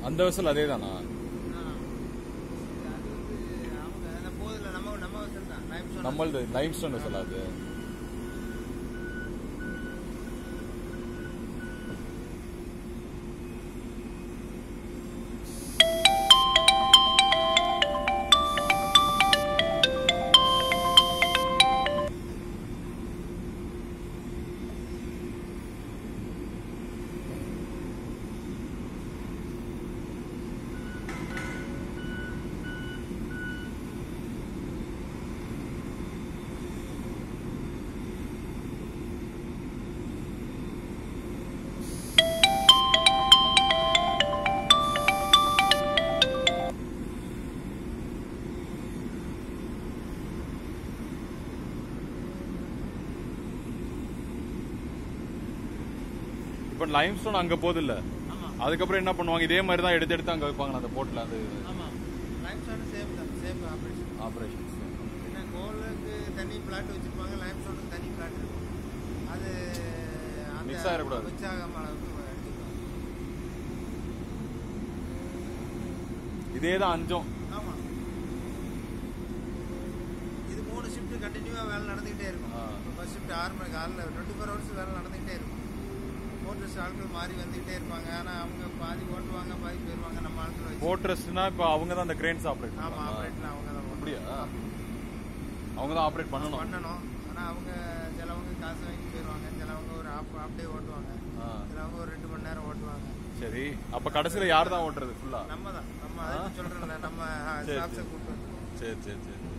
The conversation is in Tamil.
அந்த வெசல் அதே தானா ஆ. அது வந்து அவங்க அந்த போதில் நம்ம நம்ம வசல் தான் லைம் ஸ்டோன் நம்மளது லைம் ஸ்டோன் வெசல் அது இப்ப லைம் ஸ்டோன் அங்க போகுது இல்ல ஆமா அதுக்கப்புறம் என்ன பண்ணுவாங்க இதே மாதிரி தான் எடுத்து எடுத்து அங்க வைப்பாங்க அந்த போட்ல அந்த ஆமா லைம் ஸ்டோன் சேம் தான் சேம் ஆப்ரேஷன் ஆபரேஷன் ஏன்னா கோலுக்கு தனி பிளாட் வச்சிருப்பாங்க லைம் ஸ்டோனுக்கு தனி பிளாட் இருக்கும் அது அந்த Mix ஆயிடக்கூடாது. மிக்ஸ் ஆகாம அளவுக்கு எடுத்துக்கலாம் இதே தான் அஞ்சும் ஆமா இது மூணு ஷிஃப்ட் கண்டினியூவா வேலை நடந்துகிட்டே இருக்கும் ஆ. ஃபர்ஸ்ட் ஷிஃப்ட் ஆறு மணிக்கு காலைல டுவெண்ட்டி ஃபோர் ஹவர்ஸ் வேலை நடந்துகிட்டே இருக்கும் போட்டர்ஸ் ஆட்கள் மாறி வந்துகிட்டே இருப்பாங்க ஆனா அவங்க பாதி ஓட்டுவாங்க பாதி போயிருவாங்க நம்ம ஆட்கள் வச்சு போட்ரஸ்ட்னா இப்ப அவங்க தான் அந்த கிரேன்ஸ் ஆப்ரேட் ஆமா ஆப்ரேட்லாம் அவங்க தான் அப்படியா அவங்க தான் ஆப்ரேட் பண்ணணும் பண்ணணும் ஆனா அவங்க சிலவங்க காசு வாங்கி போயிருவாங்க சிலவங்க ஒரு ஆஃப் ஆஃப் டே ஓட்டுவாங்க ஆ, சிலவங்க ஒரு ரெண்டு மணி நேரம் ஓட்டுவாங்க சரி அப்ப கடைசியில யார் தான் ஓட்டுறது ஃபுல்லா நம்ம தான் நம்ம அதுக்கு சொல்றேன்ல நம்ம சரி, ஸ்டாஃப்ஸை சரி. கூப்பிட்டு வந்து சரி சரி சரி